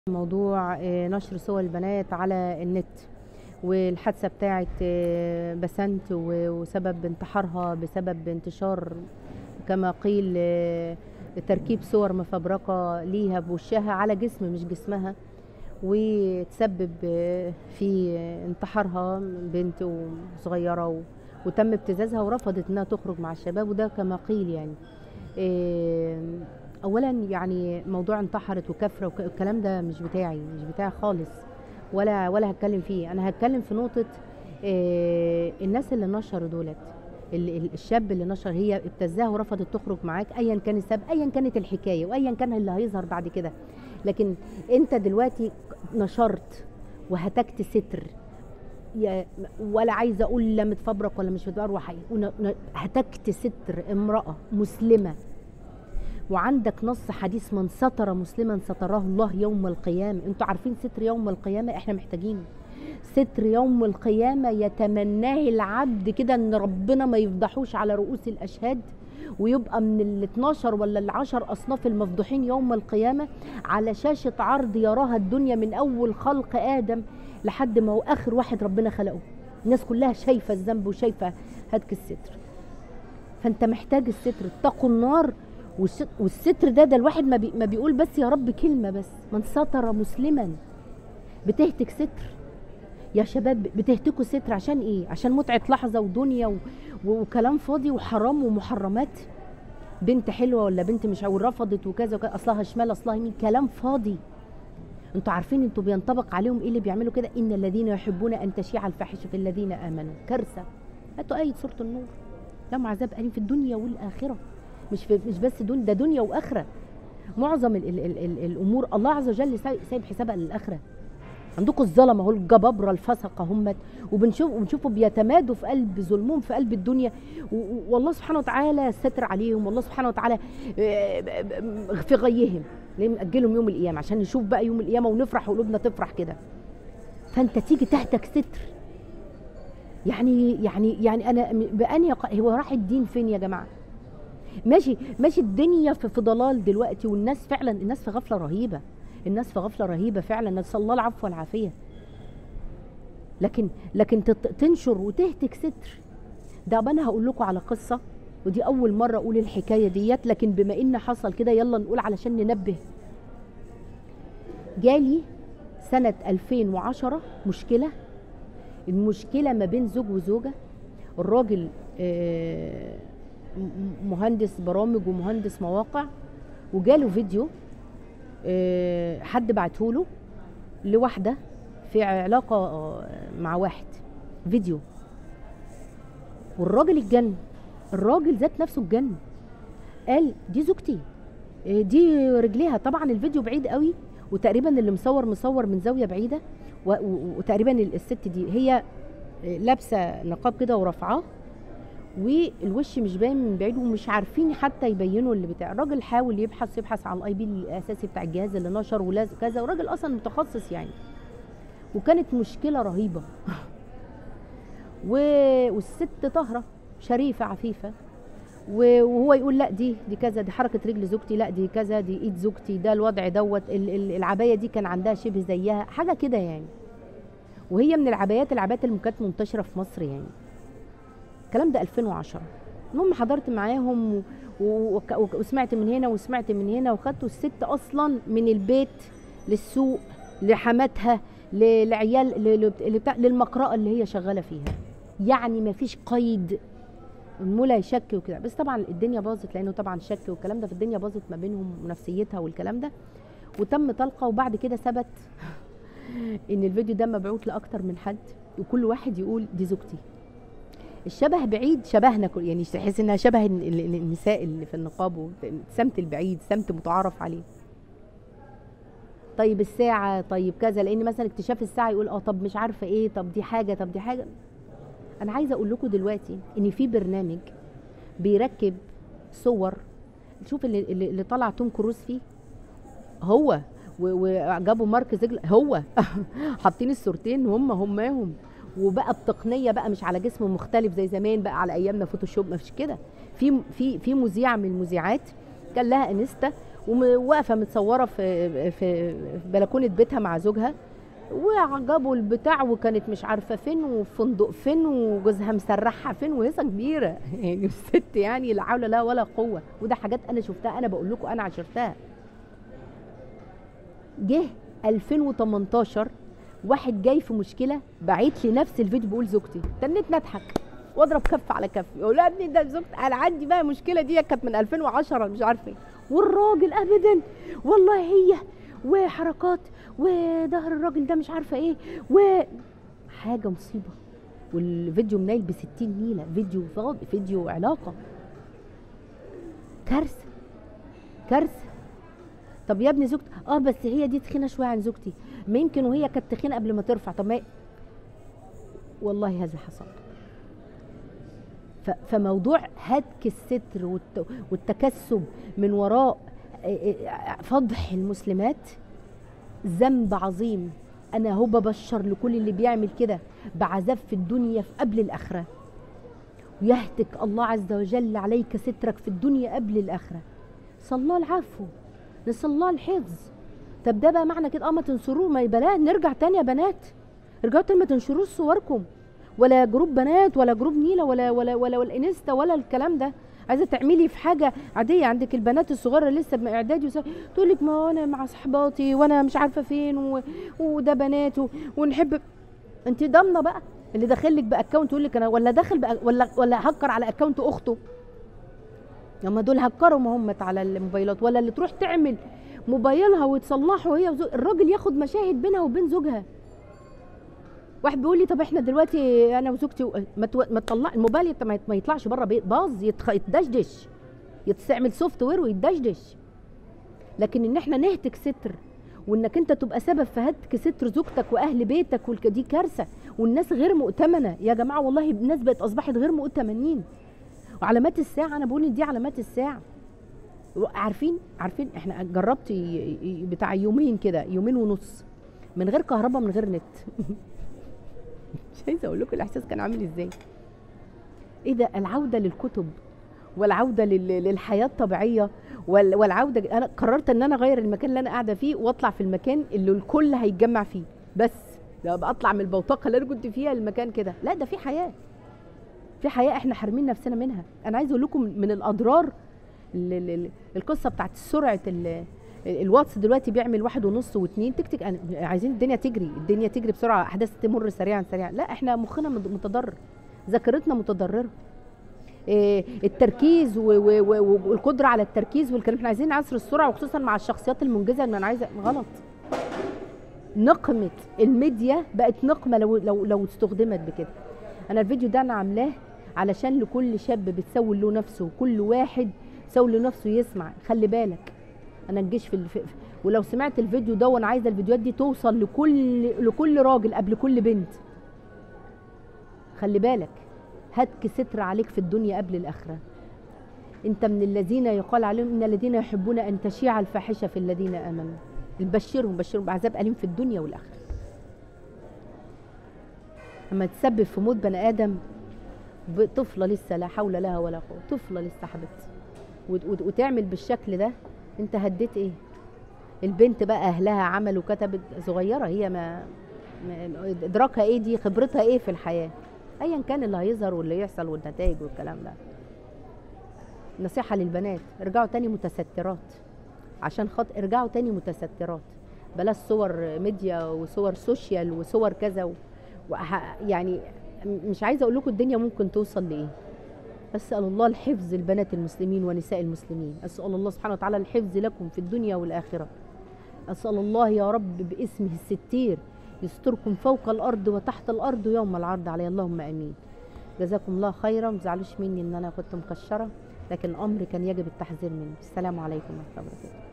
موضوع آه، نشر صور البنات على النت والحادثة بتاعت آه، بسنت و- وسبب انتحارها بسبب انتشار كما قيل آه، تركيب صور مفبركة ليها بوشها على جسم مش جسمها وتسبب آه، في انتحارها بنت صغيرة و- وتم ابتزازها ورفضت انها تخرج مع الشباب وده كما قيل يعني آه، اولا يعني موضوع انتحرت وكفره وك- الكلام ده مش بتاعي مش بتاعي خالص ولا ولا هتكلم فيه انا هتكلم في نقطه آه، الناس اللي نشروا دولت ال- ال- الشاب اللي نشر هي ابتزاها ورفضت تخرج معاك ايا كان السبب ايا كانت الحكايه وايا كان اللي هيظهر بعد كده لكن انت دلوقتي نشرت وهتكت ستر يا ولا عايزه اقول لا متفبرك ولا مش متفبرك وحقيقي ون- ن- هتكت ستر امراه مسلمه وعندك نص حديث من ستر مسلما ستره الله يوم القيامة انتوا عارفين ستر يوم القيامة احنا محتاجينه ستر يوم القيامة يتمناه العبد كده ان ربنا ما يفضحوش على رؤوس الاشهاد ويبقى من ال 12 ولا ال 10 اصناف المفضوحين يوم القيامة على شاشة عرض يراها الدنيا من اول خلق ادم لحد ما هو اخر واحد ربنا خلقه الناس كلها شايفة الذنب وشايفة هتك الستر فانت محتاج الستر اتقوا النار والست- والستر ده ده الواحد ما, بي ما بيقول بس يا رب كلمه بس من ستر مسلما بتهتك ستر يا شباب بتهتكوا ستر عشان ايه عشان متعه لحظه ودنيا و... و- وكلام فاضي وحرام ومحرمات بنت حلوه ولا بنت مش عاو- رفضت وكذا وكذا اصلها شمال اصلها يمين كلام فاضي انتوا عارفين انتوا بينطبق عليهم ايه اللي بيعملوا كده ان الذين يحبون ان تشيع الفاحشه في الذين امنوا كارثه هاتوا ايه سوره النور لهم عذاب أليم في الدنيا والآخرة مش في مش بس دون ده دنيا وآخرة معظم ال ال ال ال الأمور الله عز وجل ساي- سايب حسابها للآخرة عندكم الظلمة اهو الجبابرة الفسقة هم وبنشوف وبنشوفه بيتمادوا في قلب ظلمهم في قلب الدنيا و- و- والله سبحانه وتعالى ستر عليهم والله سبحانه وتعالى آه، في غيهم ليه مأجلهم يوم القيامة عشان نشوف بقى يوم القيامة ونفرح وقلوبنا تفرح كده فأنت تيجي تحتك ستر يعني يعني يعني انا م- بانهي ق- هو راح الدين فين يا جماعه ماشي ماشي الدنيا في, في ضلال دلوقتي والناس فعلا الناس في غفله رهيبه الناس في غفله رهيبه فعلا نسال الله العفو والعافيه لكن لكن تت- تنشر وتهتك ستر ده بقى انا هقول لكم على قصه ودي اول مره اقول الحكايه ديت لكن بما ان حصل كده يلا نقول علشان ننبه جالي سنه 2010 مشكله المشكلة ما بين زوج وزوجة الراجل آه، م- مهندس برامج ومهندس مواقع وجاله فيديو آه، حد بعته له لواحدة في علاقة آه، مع واحد فيديو والراجل اتجن الراجل ذات نفسه اتجن قال دي زوجتي آه، دي رجليها طبعا الفيديو بعيد قوي وتقريبا اللي مصور مصور من زاويه بعيده و- و- وتقريبا ال- الست دي هي لابسه نقاب كده ورافعاه والوش مش باين من بعيد ومش عارفين حتى يبينوا اللي بتاع الراجل حاول يبحث يبحث على الاي بي الاساسي بتاع الجهاز اللي نشر ولاز كذا وراجل اصلا متخصص يعني وكانت مشكله رهيبه و... والست طاهره شريفه عفيفه و- وهو يقول لا دي دي كذا دي حركه رجل زوجتي لا دي كذا دي ايد زوجتي ده الوضع دوت ال- ال- العبايه دي كان عندها شبه زيها حاجه كده يعني وهي من العبايات العبايات اللي كانت منتشره في مصر يعني الكلام ده 2010 المهم حضرت معاهم و- و- وك- وك- وسمعت من هنا وسمعت من هنا وخدت الست اصلا من البيت للسوق لحماتها ل- لعيال ل- ل- اللي بتاع- للمقرأة اللي هي شغاله فيها يعني ما فيش قيد المولى يشك وكده بس طبعا الدنيا باظت لانه طبعا شك والكلام ده في الدنيا باظت ما بينهم ونفسيتها والكلام ده وتم طلقه وبعد كده ثبت ان الفيديو ده مبعوث لاكتر من حد وكل واحد يقول دي زوجتي الشبه بعيد شبهنا كل يعني تحس انها شبه ال- ال- النساء اللي في النقاب سمت البعيد سمت متعارف عليه طيب الساعة طيب كذا لان مثلا اكتشاف الساعة يقول اه طب مش عارفة ايه طب دي حاجة طب دي حاجة انا عايزة اقول لكم دلوقتي ان في برنامج بيركب صور شوف اللي, اللي اللي طلع توم كروز فيه هو و- وجابوا مارك زيجلر هو حاطين الصورتين هم هماهم وبقى بتقنيه بقى مش على جسم مختلف زي زمان بقى على ايامنا فوتوشوب ما فيش كده في في في مذيعه من المذيعات كان لها انستا وواقفه متصوره في في في بلكونه بيتها مع زوجها وعجبوا البتاع وكانت مش عارفه فين وفندق فين وجوزها مسرحها فين وهيصه كبيره يعني الست يعني لا حول لها ولا قوه وده حاجات انا شفتها انا بقول لكم انا عشرتها جه 2018 واحد جاي في مشكله بعت لي نفس الفيديو بيقول زوجتي تنيت نضحك واضرب كف على كف يقول يا ابني ده زوجتي انا عندي بقى المشكله دي كانت من 2010 مش عارفه ايه والراجل ابدا والله هي وحركات وظهر الراجل ده مش عارفه ايه و حاجه مصيبه والفيديو منايل ب 60 نيله فيديو فاضي فيديو علاقه كارثه كارثه طب يا ابني زوجتي اه بس هي دي تخينه شويه عن زوجتي ما يمكن وهي كانت تخينه قبل ما ترفع طب ما والله هذا حصل ف- فموضوع هتك الستر والت- والتكسب من وراء فضح المسلمات ذنب عظيم انا هو ببشر لكل اللي بيعمل كده بعذاب في الدنيا في قبل الاخره ويهتك الله عز وجل عليك سترك في الدنيا قبل الاخره صلى الله العفو نسال الله الحفظ طب ده بقى معنى كده اه ما تنشروه ما يبقى نرجع تاني يا بنات ارجعوا تاني ما تنشروش صوركم ولا جروب بنات ولا جروب نيله ولا ولا ولا, ولا الانستا ولا الكلام ده عايزه تعملي في حاجه عاديه عندك البنات الصغيره لسه باعدادي وس- تقول لك ما انا مع صحباتي وانا مش عارفه فين و... وده بنات و... ونحب انت ضامنه بقى اللي داخل لك باكونت يقول لك انا ولا داخل بأ... ولا ولا هكر على اكونت اخته اما دول هكروا ما هم على الموبايلات ولا اللي تروح تعمل موبايلها وتصلحه وهي وزو... الراجل ياخد مشاهد بينها وبين زوجها واحد بيقول لي طب احنا دلوقتي انا وزوجتي و- ما تو- ما تطلع الموبايل يت- ما يت- ما يطلعش بره بيت باظ يتخ... يتدشدش يستعمل سوفت وير ويتدشدش لكن ان احنا نهتك ستر وانك انت تبقى سبب في هتك ستر زوجتك واهل بيتك والك دي كارثه والناس غير مؤتمنه يا جماعه والله الناس بقت اصبحت غير مؤتمنين وعلامات الساعه انا بقول إن دي علامات الساعه عارفين عارفين احنا جربت ي- ي- بتاع يومين كده يومين ونص من غير كهرباء من غير نت مش عايزه اقول لكم الاحساس كان عامل ازاي ايه ده العوده للكتب والعوده لل- للحياه الطبيعيه وال- والعوده انا قررت ان انا اغير المكان اللي انا قاعده فيه واطلع في المكان اللي الكل هيتجمع فيه بس لا أبقى اطلع من البوتقه اللي انا كنت فيها المكان كده لا ده في حياه في حياه احنا حارمين نفسنا منها انا عايزه اقول لكم من الاضرار ال- ال- ال- القصه بتاعت سرعه ال- الواتس دلوقتي بيعمل واحد ونص واتنين تك تك أنا- عايزين الدنيا تجري الدنيا تجري بسرعه احداث تمر سريعا سريعا لا احنا مخنا مد- متضرر ذاكرتنا متضرره إيه، التركيز و- و- و- والقدره على التركيز والكلام احنا عايزين عصر السرعه وخصوصا مع الشخصيات المنجزه اللي انا عايزه غلط نقمه الميديا بقت نقمه لو لو لو استخدمت بكده انا الفيديو ده انا عاملاه علشان لكل شاب بتسول له نفسه وكل واحد سول له نفسه يسمع خلي بالك انا الجيش في الف... ولو سمعت الفيديو ده وانا عايزه الفيديوهات دي توصل لكل لكل راجل قبل كل بنت خلي بالك هتك ستر عليك في الدنيا قبل الاخره انت من الذين يقال عليهم ان الذين يحبون ان تشيع الفاحشه في الذين امنوا بشرهم بشرهم بعذاب اليم في الدنيا والاخره اما تسبب في موت بني ادم ب- طفله لسه لا حول لها ولا قوه طفله لسه حبيبتي وت- وت- وتعمل بالشكل ده انت هديت ايه البنت بقى اهلها عملوا كتبت صغيره هي ما ما- ادراكها ايه دي خبرتها ايه في الحياه ايا كان اللي هيظهر واللي يحصل والنتائج والكلام ده نصيحه للبنات ارجعوا تاني متسترات عشان خاطر ارجعوا تاني متسترات بلاش صور ميديا وصور سوشيال وصور كذا و... وح... يعني م- مش عايزه اقول لكم الدنيا ممكن توصل لايه اسال الله الحفظ البنات المسلمين ونساء المسلمين اسال الله سبحانه وتعالى الحفظ لكم في الدنيا والاخره اسال الله يا رب باسمه الستير يستركم فوق الارض وتحت الارض يوم العرض عليه اللهم امين جزاكم الله خيرا ما تزعلوش مني ان انا كنت مكشره لكن الامر كان يجب التحذير منه السلام عليكم ورحمه الله وبركاته